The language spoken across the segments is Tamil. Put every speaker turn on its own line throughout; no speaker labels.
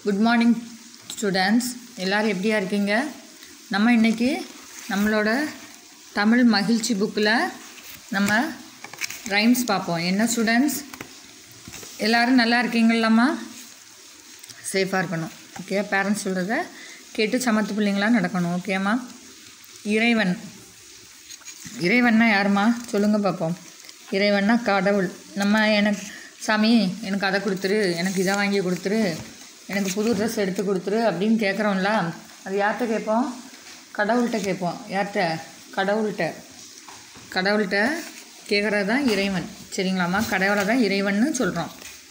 குட் மார்னிங் ஸ்டூடெண்ட்ஸ் எல்லோரும் எப்படியா இருக்கீங்க நம்ம இன்றைக்கி நம்மளோட தமிழ் மகிழ்ச்சி புக்கில் நம்ம ரைம்ஸ் பார்ப்போம் என்ன ஸ்டூடெண்ட்ஸ் எல்லோரும் நல்லா இருக்கீங்களாம்மா சேஃபாக இருக்கணும் ஓகே பேரண்ட்ஸ் சொல்கிறத கேட்டு சமத்து பிள்ளைங்களா நடக்கணும் ஓகேம்மா இறைவன் இறைவன்னா யாரும்மா சொல்லுங்க பார்ப்போம் இறைவன்னா கடவுள் நம்ம எனக்கு சாமி எனக்கு அதை கொடுத்துரு எனக்கு இதை வாங்கி கொடுத்துரு எனக்கு புது ட்ரெஸ் எடுத்து கொடுத்துரு அப்படின்னு கேட்குறோம்ல அது யார்கிட்ட கேட்போம் கடவுள்கிட்ட கேட்போம் யார்கிட்ட கடவுள்கிட்ட கடவுள்கிட்ட கேட்குறது தான் இறைவன் சரிங்களாம்மா கடவுளை தான் இறைவன்னு சொல்கிறோம்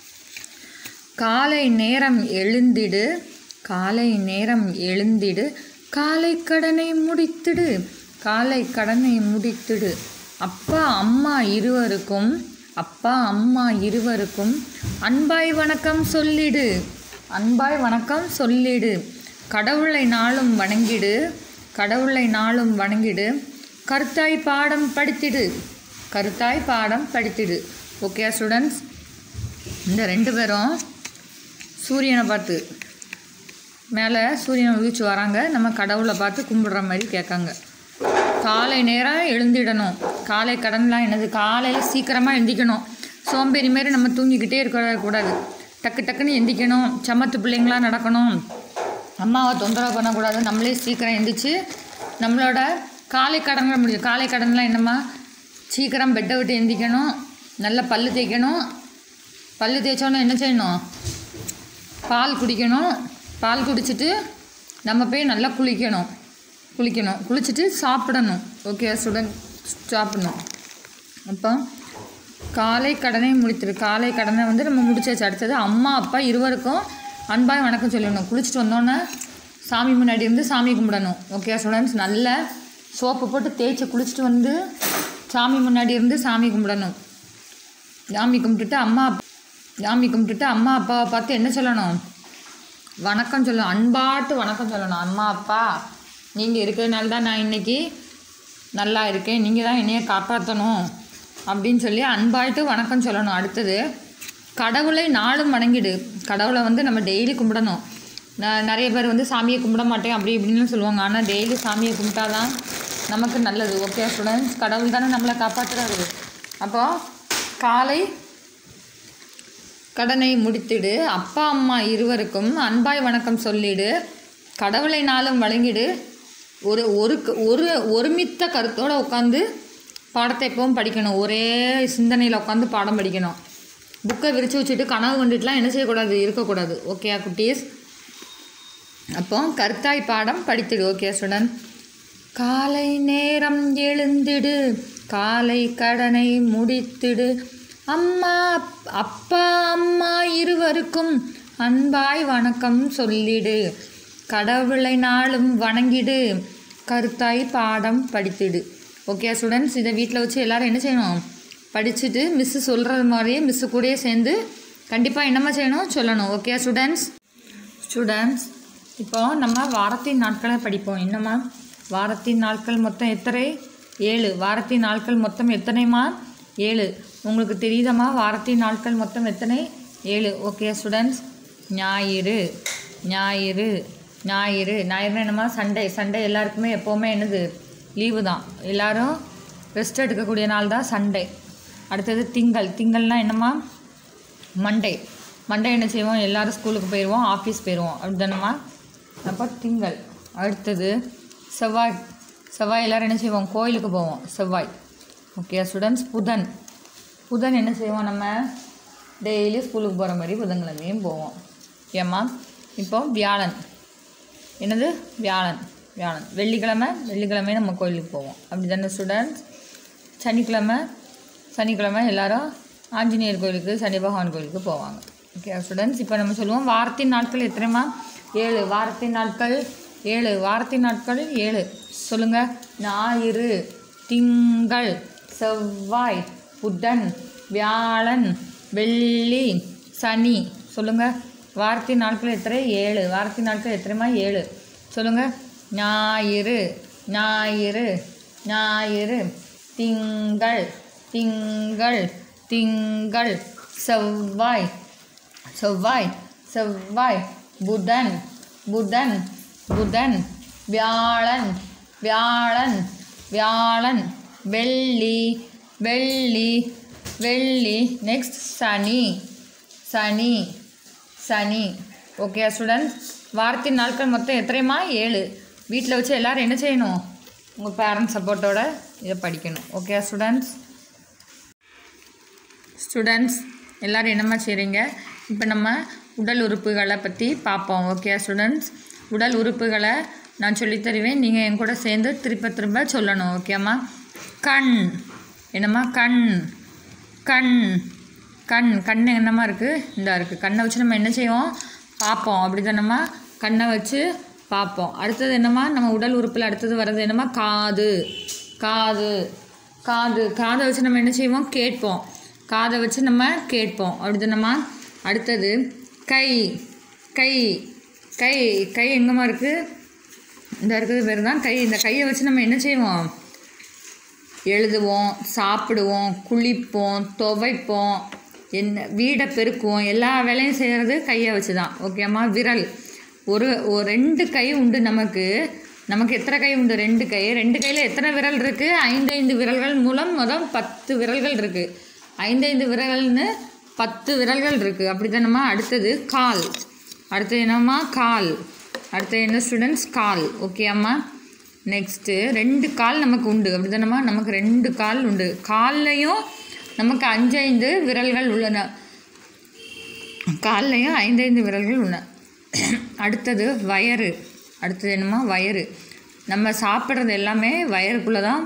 காலை நேரம் எழுந்திடு காலை நேரம் எழுந்திடு காலை கடனை முடித்திடு காலை கடனை முடித்திடு அப்பா அம்மா இருவருக்கும் அப்பா அம்மா இருவருக்கும் அன்பாய் வணக்கம் சொல்லிடு அன்பாய் வணக்கம் சொல்லிடு கடவுளை நாளும் வணங்கிடு கடவுளை நாளும் வணங்கிடு கருத்தாய் பாடம் படித்திடு கருத்தாய் பாடம் படித்திடு ஓகே ஸ்டூடெண்ட்ஸ் இந்த ரெண்டு பேரும் சூரியனை பார்த்து மேலே சூரியன் உதிச்சு வராங்க நம்ம கடவுளை பார்த்து கும்பிடுற மாதிரி கேட்காங்க காலை நேரம் எழுந்திடணும் காலை கடன்லாம் என்னது காலையில் சீக்கிரமாக எந்திக்கணும் சோம்பேறி மாரி நம்ம தூங்கிக்கிட்டே இருக்க கூடாது டக்கு டக்குன்னு எந்திக்கணும் சமத்து பிள்ளைங்களா நடக்கணும் அம்மாவை தொந்தரவு பண்ணக்கூடாது நம்மளே சீக்கிரம் எந்திரிச்சு நம்மளோட காலை கடன்கள் முடியும் காலை கடன்லாம் என்னம்மா சீக்கிரம் பெட்டை விட்டு எந்திக்கணும் நல்லா பல்லு தேய்க்கணும் பல்லு தேய்ச்சோன்னே என்ன செய்யணும் பால் குடிக்கணும் பால் குடிச்சிட்டு நம்ம போய் நல்லா குளிக்கணும் குளிக்கணும் குளிச்சுட்டு சாப்பிடணும் ஓகே ஸ்டூடெண்ட் சாப்பிடணும் அப்போ காலை கடனை முடித்திரு காலை கடனை வந்து நம்ம முடிச்சாச்சு அடுத்தது அம்மா அப்பா இருவருக்கும் அன்பாய் வணக்கம் சொல்லணும் குளிச்சுட்டு வந்தோன்னே சாமி முன்னாடி இருந்து சாமி கும்பிடணும் ஓகே ஸ்டூடெண்ட்ஸ் நல்ல சோப்பு போட்டு தேய்ச்சி குளிச்சுட்டு வந்து சாமி முன்னாடி இருந்து சாமி கும்பிடணும் சாமி கும்பிட்டுட்டு அம்மா அப்பா சாமி கும்பிட்டுட்டு அம்மா அப்பாவை பார்த்து என்ன சொல்லணும் வணக்கம் சொல்லணும் அன்பாட்டு வணக்கம் சொல்லணும் அம்மா அப்பா நீங்கள் இருக்கிறதுனால தான் நான் இன்றைக்கி நல்லா இருக்கேன் நீங்கள் தான் என்னைய காப்பாற்றணும் அப்படின்னு சொல்லி அன்பாட்டு வணக்கம் சொல்லணும் அடுத்தது கடவுளை நாளும் வணங்கிடு கடவுளை வந்து நம்ம டெய்லி கும்பிடணும் நான் நிறைய பேர் வந்து சாமியை கும்பிட மாட்டேன் அப்படி இப்படின்னு சொல்லுவாங்க ஆனால் டெய்லி சாமியை கும்பிட்டாதான் நமக்கு நல்லது ஓகே ஸ்டூடெண்ட்ஸ் கடவுள் தானே நம்மளை காப்பாற்றுறாரு அப்போது காலை கடனை முடித்திடு அப்பா அம்மா இருவருக்கும் அன்பாய் வணக்கம் சொல்லிடு கடவுளை நாளும் வழங்கிடு ஒரு ஒரு ஒரு ஒருமித்த கருத்தோடு உட்காந்து பாடத்தை எப்பவும் படிக்கணும் ஒரே சிந்தனையில் உட்காந்து பாடம் படிக்கணும் புக்கை விரித்து வச்சுட்டு கனவு கண்டுட்டுலாம் என்ன செய்யக்கூடாது இருக்கக்கூடாது ஓகே குட்டீஸ் அப்போ கருத்தாய் பாடம் படித்திடு ஓகே ஸ்டூடெண்ட் காலை நேரம் எழுந்திடு காலை கடனை முடித்திடு அம்மா அப்பா அம்மா இருவருக்கும் அன்பாய் வணக்கம் சொல்லிடு கடவுளை நாளும் வணங்கிடு கருத்தாய் பாடம் படித்திடு ஓகே ஸ்டூடெண்ட்ஸ் இதை வீட்டில் வச்சு எல்லோரும் என்ன செய்யணும் படிச்சுட்டு மிஸ்ஸு சொல்கிறது மாதிரியே மிஸ்ஸு கூடயே சேர்ந்து கண்டிப்பாக என்னம்மா செய்யணும் சொல்லணும் ஓகே ஸ்டூடெண்ட்ஸ் ஸ்டூடெண்ட்ஸ் இப்போ நம்ம வாரத்தின் நாட்களை படிப்போம் என்னம்மா வாரத்தின் நாட்கள் மொத்தம் எத்தனை ஏழு வாரத்தின் நாட்கள் மொத்தம் எத்தனைம்மா ஏழு உங்களுக்கு தெரியுதம்மா வாரத்தின் நாட்கள் மொத்தம் எத்தனை ஏழு ஓகே ஸ்டூடெண்ட்ஸ் ஞாயிறு ஞாயிறு ஞாயிறு ஞாயிறுனா என்னம்மா சண்டே சண்டே எல்லாருக்குமே எப்போவுமே என்னது லீவு தான் எல்லோரும் ரெஸ்ட் எடுக்கக்கூடிய நாள் தான் சண்டே அடுத்தது திங்கள் திங்கள்னா என்னம்மா மண்டே மண்டே என்ன செய்வோம் எல்லோரும் ஸ்கூலுக்கு போயிடுவோம் ஆஃபீஸ் போயிடுவோம் அப்படி தானம்மா அப்போ திங்கள் அடுத்தது செவ்வாய் செவ்வாய் எல்லோரும் என்ன செய்வோம் கோயிலுக்கு போவோம் செவ்வாய் ஓகே ஸ்டூடெண்ட்ஸ் புதன் புதன் என்ன செய்வோம் நம்ம டெய்லி ஸ்கூலுக்கு போகிற மாதிரி புதன்கிழமையும் போவோம் ஏம்மா இப்போ வியாழன் என்னது வியாழன் வியாழன் வெள்ளிக்கிழமை வெள்ளிக்கிழமை நம்ம கோயிலுக்கு போவோம் அப்படி தானே ஸ்டூடெண்ட்ஸ் சனிக்கிழமை சனிக்கிழமை எல்லாரும் ஆஞ்சநேயர் கோயிலுக்கு சனி பகவான் கோயிலுக்கு போவாங்க ஓகே ஸ்டூடெண்ட்ஸ் இப்போ நம்ம சொல்லுவோம் வாரத்தின் நாட்கள் எத்தனைமா ஏழு வாரத்தின் நாட்கள் ஏழு வாரத்தின் நாட்கள் ஏழு சொல்லுங்கள் ஞாயிறு திங்கள் செவ்வாய் புதன் வியாழன் வெள்ளி சனி சொல்லுங்கள் வாரத்தின் நாட்கள் எத்தனை ஏழு வாரத்தின் நாட்கள் எத்தனைமா ஏழு சொல்லுங்கள் ஞாயிறு ஞாயிறு ஞாயிறு திங்கள் திங்கள் திங்கள் செவ்வாய் செவ்வாய் செவ்வாய் புதன் புதன் புதன் வியாழன் வியாழன் வியாழன் வெள்ளி வெள்ளி வெள்ளி நெக்ஸ்ட் சனி சனி சனி ஓகே ஸ்டூடெண்ட்ஸ் வாரத்தின் நாட்கள் மொத்தம் எத்தனைமா ஏழு வீட்டில் வச்சு எல்லோரும் என்ன செய்யணும் உங்கள் பேரண்ட்ஸ் சப்போர்ட்டோட இதை படிக்கணும் ஓகே ஸ்டூடெண்ட்ஸ் ஸ்டூடெண்ட்ஸ் எல்லோரும் என்னம்மா செய்கிறீங்க இப்போ நம்ம உடல் உறுப்புகளை பற்றி பார்ப்போம் ஓகே ஸ்டூடெண்ட்ஸ் உடல் உறுப்புகளை நான் சொல்லித் தருவேன் நீங்கள் என் கூட சேர்ந்து திரும்ப திரும்ப சொல்லணும் ஓகேம்மா கண் என்னம்மா கண் கண் கண் கண் என்னம்மா இருக்குது இந்த இருக்குது கண்ணை வச்சு நம்ம என்ன செய்வோம் பார்ப்போம் அப்படி தானம்மா கண்ணை வச்சு பார்ப்போம் அடுத்தது என்னம்மா நம்ம உடல் உறுப்பில் அடுத்தது வர்றது என்னம்மா காது காது காது காதை வச்சு நம்ம என்ன செய்வோம் கேட்போம் காதை வச்சு நம்ம கேட்போம் அப்படி தானம்மா அடுத்தது கை கை கை கை எங்கம்மா இருக்குது இந்த இருக்கிறது பேர் தான் கை இந்த கையை வச்சு நம்ம என்ன செய்வோம் எழுதுவோம் சாப்பிடுவோம் குளிப்போம் துவைப்போம் என்ன வீடை பெருக்குவோம் எல்லா வேலையும் செய்கிறது கையை வச்சு தான் ஓகேம்மா விரல் ஒரு ஒரு ரெண்டு கை உண்டு நமக்கு நமக்கு எத்தனை கை உண்டு ரெண்டு கை ரெண்டு கையில் எத்தனை விரல் இருக்குது ஐந்தைந்து விரல்கள் மூலம் மொதல் பத்து விரல்கள் இருக்குது ஐந்தைந்து விரல்கள்னு பத்து விரல்கள் இருக்குது அப்படி தானம்மா அடுத்தது கால் அடுத்தது என்னம்மா கால் அடுத்தது என்ன ஸ்டூடெண்ட்ஸ் கால் ஓகே அம்மா நெக்ஸ்ட்டு ரெண்டு கால் நமக்கு உண்டு அப்படி தானம்மா நமக்கு ரெண்டு கால் உண்டு கால்லையும் நமக்கு அஞ்சைந்து விரல்கள் உள்ளன கால்லையும் ஐந்தைந்து விரல்கள் உள்ளன அடுத்தது வயறு அடுத்தது என்னம்மா வயறு நம்ம சாப்பிட்றது எல்லாமே வயறுக்குள்ளே தான்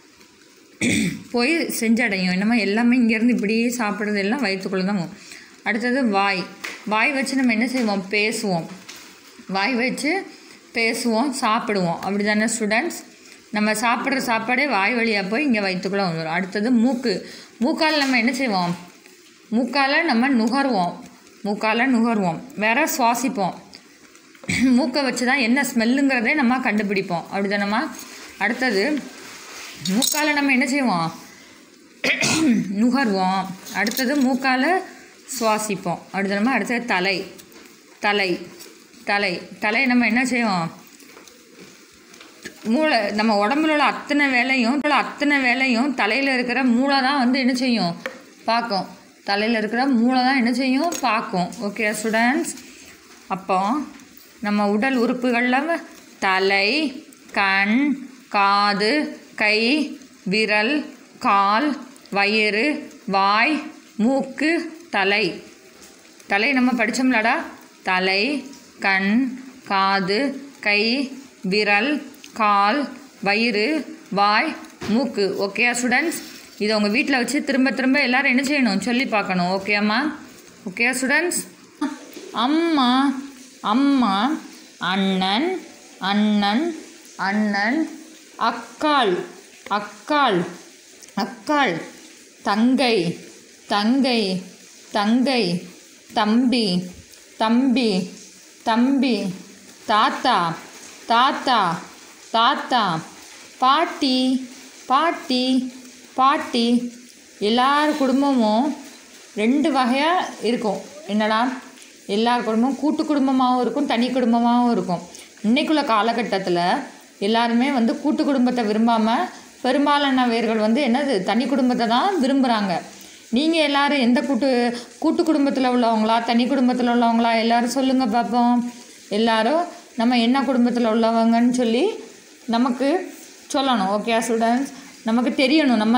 போய் செஞ்சடையும் என்னம்மா எல்லாமே இங்கேருந்து இப்படியே சாப்பிட்றது எல்லாம் வயிற்றுக்குள்ளே தான் போகும் அடுத்தது வாய் வாய் வச்சு நம்ம என்ன செய்வோம் பேசுவோம் வாய் வச்சு பேசுவோம் சாப்பிடுவோம் அப்படி தானே ஸ்டூடெண்ட்ஸ் நம்ம சாப்பிட்ற சாப்பாடே வாய் வழியாக போய் இங்கே வயிற்றுக்குள்ளே வந்துடும் அடுத்தது மூக்கு மூக்கால் நம்ம என்ன செய்வோம் மூக்கால் நம்ம நுகர்வோம் மூக்கால் நுகர்வோம் வேற சுவாசிப்போம் மூக்கை வச்சு தான் என்ன ஸ்மெல்லுங்கிறதே நம்ம கண்டுபிடிப்போம் அப்படி தானம்மா அடுத்தது மூக்கால் நம்ம என்ன செய்வோம் நுகர்வோம் அடுத்தது மூக்கால் சுவாசிப்போம் அடுத்து நம்ம அடுத்தது தலை தலை தலை தலை நம்ம என்ன செய்வோம் மூளை நம்ம உடம்புல உள்ள அத்தனை வேலையும் உள்ள அத்தனை வேலையும் தலையில் இருக்கிற மூளை தான் வந்து என்ன செய்யும் பார்க்கும் தலையில் இருக்கிற மூளை தான் என்ன செய்யும் பார்க்கும் ஓகே ஸ்டூடெண்ட்ஸ் அப்போ நம்ம உடல் உறுப்புகளில் தலை கண் காது கை விரல் கால் வயிறு வாய் மூக்கு தலை தலை நம்ம படித்தோம்லடா தலை கண் காது கை விரல் கால் வயிறு வாய் மூக்கு ஓகே ஸ்டூடெண்ட்ஸ் இதை உங்கள் வீட்டில் வச்சு திரும்ப திரும்ப எல்லாரும் என்ன செய்யணும் சொல்லி பார்க்கணும் ஓகேம்மா ஓகே ஸ்டூடெண்ட்ஸ் அம்மா அம்மா அண்ணன் அண்ணன் அண்ணன் அக்காள் அக்காள் அக்காள் தங்கை தங்கை தங்கை தம்பி தம்பி தம்பி தாத்தா தாத்தா தாத்தா பாட்டி பாட்டி பாட்டி எல்லார் குடும்பமும் ரெண்டு வகையாக இருக்கும் என்னடா எல்லார் குடும்பமும் கூட்டு குடும்பமாகவும் இருக்கும் தனி குடும்பமாகவும் இருக்கும் இன்றைக்குள்ள காலகட்டத்தில் எல்லாருமே வந்து கூட்டு குடும்பத்தை விரும்பாமல் பெரும்பாலான பேர்கள் வந்து என்னது தனி குடும்பத்தை தான் விரும்புகிறாங்க நீங்கள் எல்லாரும் எந்த கூட்டு கூட்டு குடும்பத்தில் உள்ளவங்களா தனி குடும்பத்தில் உள்ளவங்களா எல்லாரும் சொல்லுங்கள் பார்ப்போம் எல்லாரும் நம்ம என்ன குடும்பத்தில் உள்ளவங்கன்னு சொல்லி நமக்கு சொல்லணும் ஓகே ஸ்டூடெண்ட்ஸ் நமக்கு தெரியணும் நம்ம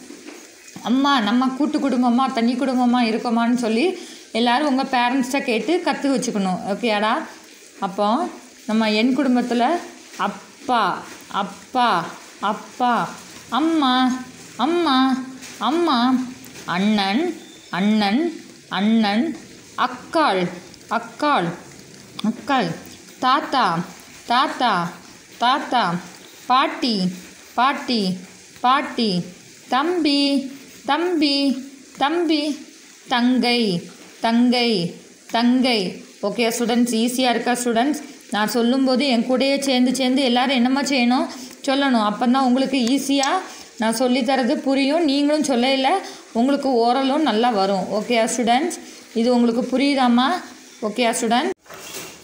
அம்மா நம்ம கூட்டு குடும்பமா தனி குடும்பமா இருக்கோமான்னு சொல்லி எல்லாரும் உங்கள் பேரண்ட்ஸ்கிட்ட கேட்டு கற்று வச்சுக்கணும் ஓகேடா அப்போ நம்ம என் குடும்பத்தில் அப்பா அப்பா அப்பா அம்மா அம்மா அம்மா அண்ணன் அண்ணன் அண்ணன் அக்காள் அக்காள் அக்காள் தாத்தா தாத்தா தாத்தா பாட்டி பாட்டி பாட்டி தம்பி தம்பி தம்பி தங்கை தங்கை தங்கை ஓகே ஸ்டூடெண்ட்ஸ் ஈஸியாக இருக்கா ஸ்டூடெண்ட்ஸ் நான் சொல்லும்போது என் கூடயே சேர்ந்து சேர்ந்து எல்லாரும் என்னம்மா செய்யணும் சொல்லணும் அப்போ தான் உங்களுக்கு ஈஸியாக நான் சொல்லித்தரது புரியும் நீங்களும் சொல்லல உங்களுக்கு ஓரலும் நல்லா வரும் ஓகே ஸ்டூடெண்ட்ஸ் இது உங்களுக்கு புரியுதாம்மா ஓகே ஸ்டூடெண்ட்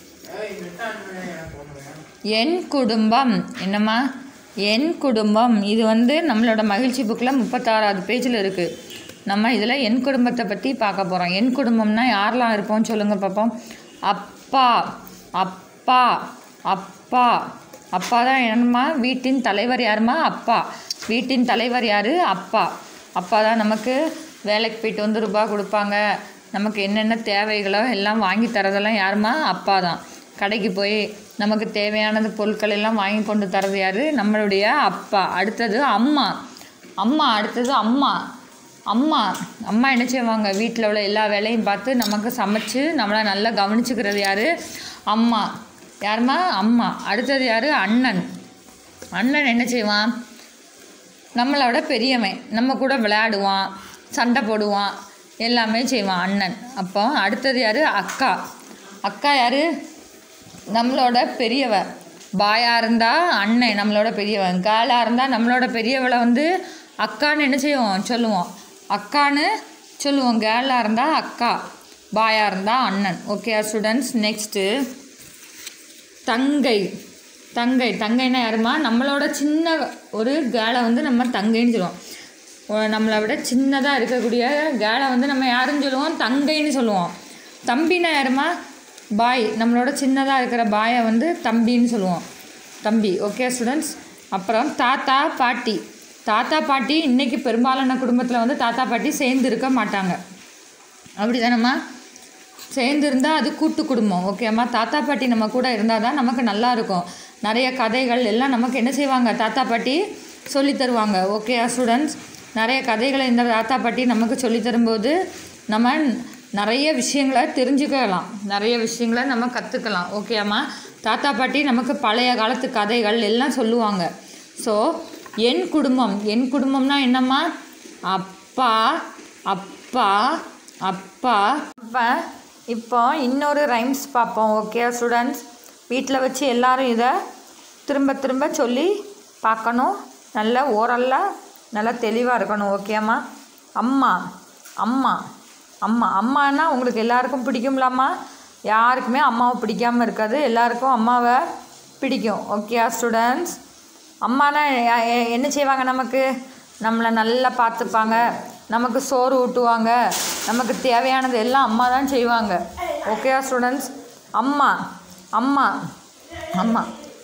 என் குடும்பம் என்னம்மா என் குடும்பம் இது வந்து நம்மளோட மகிழ்ச்சி புக்கில் முப்பத்தாறாவது பேஜில் இருக்குது நம்ம இதில் என் குடும்பத்தை பற்றி பார்க்க போகிறோம் என் குடும்பம்னா யாரெல்லாம் இருப்போம் சொல்லுங்கள் பார்ப்போம் அப்பா அப்பா அப்பா அப்பா தான் என்னம்மா வீட்டின் தலைவர் யாரும்மா அப்பா வீட்டின் தலைவர் யார் அப்பா அப்பா தான் நமக்கு வேலைக்கு போயிட்டு வந்து ரூபா கொடுப்பாங்க நமக்கு என்னென்ன தேவைகளோ எல்லாம் வாங்கி தரதெல்லாம் யாரும்மா அப்பா தான் கடைக்கு போய் நமக்கு தேவையானது பொருட்கள் எல்லாம் வாங்கி கொண்டு தரது யார் நம்மளுடைய அப்பா அடுத்தது அம்மா அம்மா அடுத்தது அம்மா அம்மா அம்மா என்ன செய்வாங்க வீட்டில் உள்ள எல்லா வேலையும் பார்த்து நமக்கு சமைச்சு நம்மளை நல்லா கவனிச்சுக்கிறது யார் அம்மா யாரும்மா அம்மா அடுத்தது யார் அண்ணன் அண்ணன் என்ன செய்வான் நம்மளோட பெரியவன் நம்ம கூட விளையாடுவான் சண்டை போடுவான் எல்லாமே செய்வான் அண்ணன் அப்போ அடுத்தது யார் அக்கா அக்கா யார் நம்மளோட பெரியவ பாயாக இருந்தால் அண்ணன் நம்மளோட பெரியவன் கேர்ளாக இருந்தால் நம்மளோட பெரியவளை வந்து அக்கான்னு என்ன செய்வோம் சொல்லுவோம் அக்கான்னு சொல்லுவோம் கேர்ளாக இருந்தால் அக்கா பாயாக இருந்தால் அண்ணன் ஓகே ஸ்டூடெண்ட்ஸ் நெக்ஸ்ட்டு தங்கை தங்கை தங்கைன்னா யாருமா நம்மளோட சின்ன ஒரு கேலை வந்து நம்ம தங்கைன்னு சொல்லுவோம் ஒ- நம்மளை விட சின்னதாக இருக்கக்கூடிய கேலை வந்து நம்ம யாருன்னு சொல்லுவோம் தங்கைன்னு சொல்லுவோம் தம்பினா யாருமா பாய் நம்மளோட சின்னதாக இருக்கிற பாயை வந்து தம்பின்னு சொல்லுவோம் தம்பி ஓகே ஸ்டூடெண்ட்ஸ் அப்புறம் தாத்தா பாட்டி தாத்தா பாட்டி இன்றைக்கி பெரும்பாலான குடும்பத்தில் வந்து தாத்தா பாட்டி சேர்ந்து இருக்க மாட்டாங்க அப்படி தானம்மா சேர்ந்து இருந்தால் அது கூட்டு குடும்பம் ஓகேம்மா தாத்தா பாட்டி நம்ம கூட இருந்தால் தான் நமக்கு நல்லா இருக்கும் நிறைய கதைகள் எல்லாம் நமக்கு என்ன செய்வாங்க தாத்தா பாட்டி சொல்லி தருவாங்க ஓகே ஸ்டூடெண்ட்ஸ் நிறைய கதைகளை இந்த தாத்தா பாட்டி நமக்கு சொல்லி தரும்போது நம்ம நிறைய விஷயங்களை தெரிஞ்சுக்கலாம் நிறைய விஷயங்களை நம்ம கற்றுக்கலாம் ஓகேம்மா தாத்தா பாட்டி நமக்கு பழைய காலத்து கதைகள் எல்லாம் சொல்லுவாங்க ஸோ என் குடும்பம் என் குடும்பம்னா என்னம்மா அப்பா அப்பா அப்பா அப்போ இப்போ இன்னொரு ரைம்ஸ் பார்ப்போம் ஓகே ஸ்டூடெண்ட்ஸ் வீட்டில் வச்சு எல்லாரும் இதை திரும்ப திரும்ப சொல்லி பார்க்கணும் நல்ல ஓரலாக நல்லா தெளிவாக இருக்கணும் ஓகேம்மா அம்மா அம்மா அம்மா அம்மானா உங்களுக்கு எல்லாருக்கும் பிடிக்கும்லாம்மா யாருக்குமே அம்மாவை பிடிக்காம இருக்காது எல்லாருக்கும் அம்மாவை பிடிக்கும் ஓகே ஸ்டூடெண்ட்ஸ் அம்மானா எ- எ- என்ன செய்வாங்க நமக்கு நம்மளை நல்லா பார்த்துப்பாங்க நமக்கு சோறு ஊட்டுவாங்க நமக்கு தேவையானது எல்லாம் அம்மா தான் செய்வாங்க ஓகே ஸ்டூடெண்ட்ஸ் அம்மா அம்மா அம்மா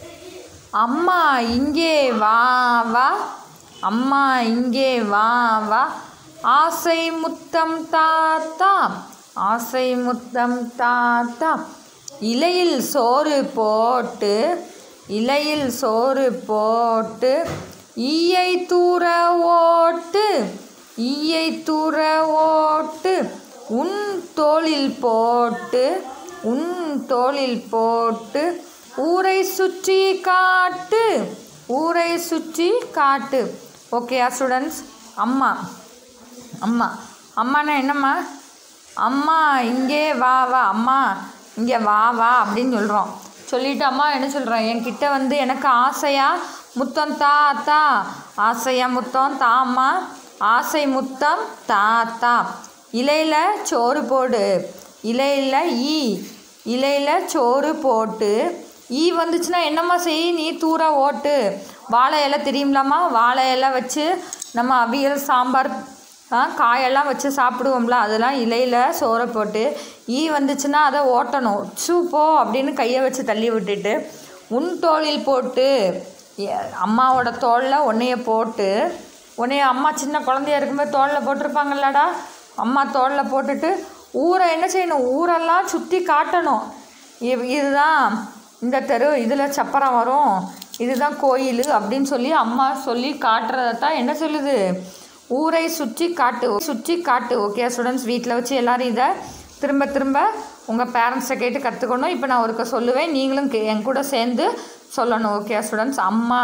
அம்மா இங்கே வா வா அம்மா இங்கே வா வா ஆசை முத்தம் தாத்தா ஆசை முத்தம் தாத்தா இலையில் சோறு போட்டு இலையில் சோறு போட்டு ஈயை தூர ஓட்டு ஈயை தூர ஓட்டு உன் தோளில் போட்டு உன் தோளில் போட்டு ஊரை சுற்றி காட்டு ஊரை சுற்றி காட்டு ஓகேயா ஸ்டூடெண்ட்ஸ் அம்மா அம்மா அம்மானா என்னம்மா அம்மா இங்கே வா வா அம்மா இங்கே வா வா அப்படின்னு சொல்கிறோம் சொல்லிட்டு அம்மா என்ன சொல்கிறோம் என்கிட்ட வந்து எனக்கு ஆசையா முத்தம் தா தா ஆசையா முத்தம் தாம்மா ஆசை முத்தம் தா தா இலையில் சோறு போடு இலையில் ஈ இலையில் சோறு போட்டு ஈ வந்துச்சுன்னா என்னம்மா செய் நீ தூர ஓட்டு வாழை இலை தெரியும்லாம்மா வாழை இலை வச்சு நம்ம அவியல் சாம்பார் ஆ, காயெல்லாம் வச்சு சாப்பிடுவோம்ல அதெல்லாம் இலையில் சோறை போட்டு ஈ வந்துச்சுன்னா அதை ஓட்டணும் சூ போ அப்படின்னு கையை வச்சு தள்ளி விட்டுட்டு உன் தோளில் போட்டு எ- அம்மாவோட தோளில் உன்னைய போட்டு உன்னைய அம்மா சின்ன குழந்தையா இருக்கும்போது தோளில் போட்டிருப்பாங்கல்லடா அம்மா தோளில் போட்டுட்டு ஊரை என்ன செய்யணும் ஊரெல்லாம் சுற்றி காட்டணும் இ- இதுதான் இந்த தெரு இதில் சப்பரம் வரும் இதுதான் கோயில் அப்படின்னு சொல்லி அம்மா சொல்லி காட்டுறதை தான் என்ன சொல்லுது ஊரை சுற்றி காட்டு சுற்றி காட்டு ஓகே ஸ்டூடெண்ட்ஸ் வீட்டில் வச்சு எல்லாரும் இதை திரும்ப திரும்ப உங்கள் பேரண்ட்ஸை கேட்டு கற்றுக்கணும் இப்போ நான் ஒருக்க சொல்லுவேன் நீங்களும் கே- என் கூட சேர்ந்து சொல்லணும் ஓகே ஸ்டூடெண்ட்ஸ் அம்மா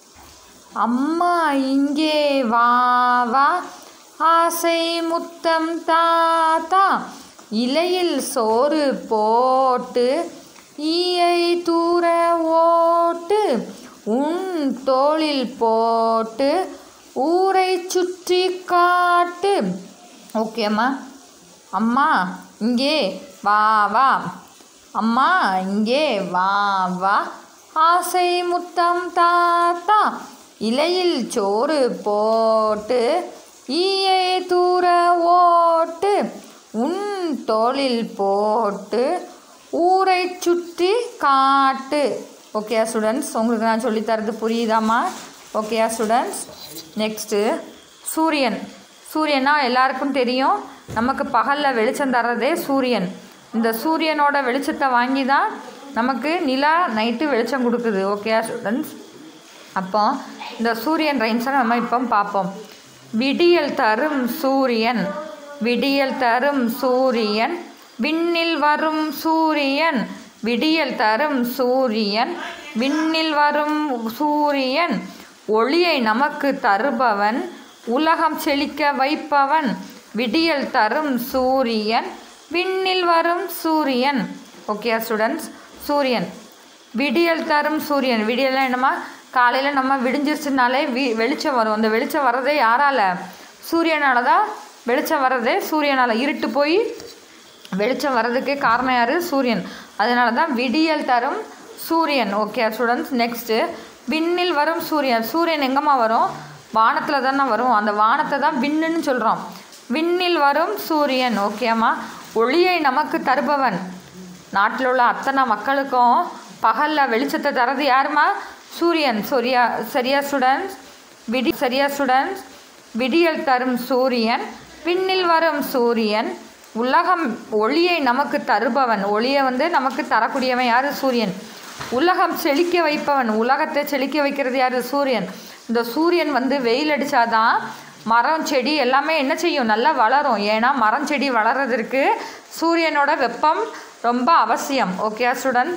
அம்மா இங்கே வா வா ஆசை முத்தம் தாத்தா இலையில் சோறு போட்டு ஈயை தூர ஓட்டு உன் தோளில் போட்டு ஊரை சுற்றி காட்டு ஓகேம்மா அம்மா இங்கே வா வா அம்மா இங்கே வா வா ஆசை முத்தம் தாத்தா இலையில் சோறு போட்டு ஈயை தூர ஓட்டு உன் தோளில் போட்டு ஊரை சுற்றி காட்டு ஓகேயா ஸ்டூடெண்ட்ஸ் உங்களுக்கு நான் சொல்லித்தரது புரியுதாம்மா ஓகேயா ஸ்டூடெண்ட்ஸ் நெக்ஸ்ட்டு சூரியன் சூரியனா எல்லாருக்கும் தெரியும் நமக்கு பகலில் வெளிச்சம் தர்றதே சூரியன் இந்த சூரியனோட வெளிச்சத்தை வாங்கி தான் நமக்கு நிலா நைட்டு வெளிச்சம் கொடுக்குது ஓகேயா ஸ்டூடெண்ட்ஸ் அப்போ இந்த சூரியன் ரைம்ஸை நம்ம இப்போ பார்ப்போம் விடியல் தரும் சூரியன் விடியல் தரும் சூரியன் விண்ணில் வரும் சூரியன் விடியல் தரும் சூரியன் விண்ணில் வரும் சூரியன் ஒளியை நமக்கு தருபவன் உலகம் செழிக்க வைப்பவன் விடியல் தரும் சூரியன் விண்ணில் வரும் சூரியன் ஓகே ஸ்டூடெண்ட்ஸ் சூரியன் விடியல் தரும் சூரியன் விடியல்னா என்னமா காலையில் நம்ம விடிஞ்சிருச்சுனாலே வி வெளிச்சம் வரும் அந்த வெளிச்சம் வர்றதே யாரால சூரியனால தான் வெளிச்சம் வர்றதே சூரியனால் இருட்டு போய் வெளிச்சம் வர்றதுக்கு காரணம் யார் சூரியன் அதனால தான் விடியல் தரும் சூரியன் ஓகே ஸ்டூடெண்ட்ஸ் நெக்ஸ்ட்டு விண்ணில் வரும் சூரியன் சூரியன் எங்கம்மா வரும் வானத்தில் தானே வரும் அந்த வானத்தை தான் விண்ணுன்னு சொல்கிறோம் விண்ணில் வரும் சூரியன் ஓகேம்மா ஒளியை நமக்கு தருபவன் நாட்டில் உள்ள அத்தனை மக்களுக்கும் பகலில் வெளிச்சத்தை தரது யாருமா சூரியன் சரியா சரியா ஸ்டூடெண்ட்ஸ் விடி சரியா ஸ்டூடெண்ட்ஸ் விடியல் தரும் சூரியன் விண்ணில் வரும் சூரியன் உலகம் ஒளியை நமக்கு தருபவன் ஒளியை வந்து நமக்கு தரக்கூடியவன் யார் சூரியன் உலகம் செழிக்க வைப்பவன் உலகத்தை செழிக்க வைக்கிறது யார் சூரியன் இந்த சூரியன் வந்து வெயில் அடித்தாதான் மரம் செடி எல்லாமே என்ன செய்யும் நல்லா வளரும் ஏன்னா மரம் செடி வளர்கிறதுக்கு சூரியனோட வெப்பம் ரொம்ப அவசியம் ஓகே ஸ்டூடெண்ட்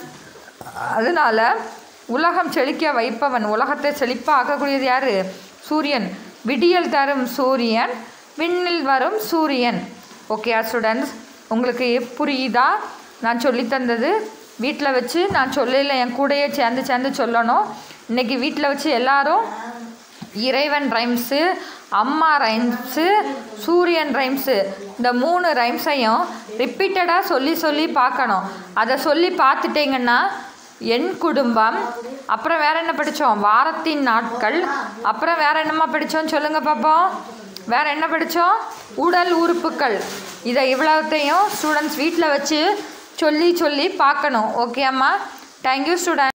அதனால உலகம் செழிக்க வைப்பவன் உலகத்தை செழிப்பாக ஆக்கக்கூடியது யார் சூரியன் விடியல் தரும் சூரியன் விண்ணில் வரும் சூரியன் ஓகே ஸ்டூடெண்ட்ஸ் உங்களுக்கு புரியுதா நான் சொல்லித் தந்தது வீட்டில் வச்சு நான் சொல்லல என் கூடயே சேர்ந்து சேர்ந்து சொல்லணும் இன்றைக்கி வீட்டில் வச்சு எல்லாரும் இறைவன் ரைம்ஸு அம்மா ரைம்ஸு சூரியன் ரைம்ஸு இந்த மூணு ரைம்ஸையும் ரிப்பீட்டடாக சொல்லி சொல்லி பார்க்கணும் அதை சொல்லி பார்த்துட்டீங்கன்னா என் குடும்பம் அப்புறம் வேற என்ன படித்தோம் வாரத்தின் நாட்கள் அப்புறம் வேற என்னம்மா படித்தோம் சொல்லுங்கள் பார்ப்போம் வேற என்ன படித்தோம் உடல் உறுப்புகள் இதை இவ்வளோத்தையும் ஸ்டூடெண்ட்ஸ் வீட்டில் வச்சு சொல்லி சொல்லி பார்க்கணும் ஓகே அம்மா தேங்க்யூ ஸ்டூடெண்ட்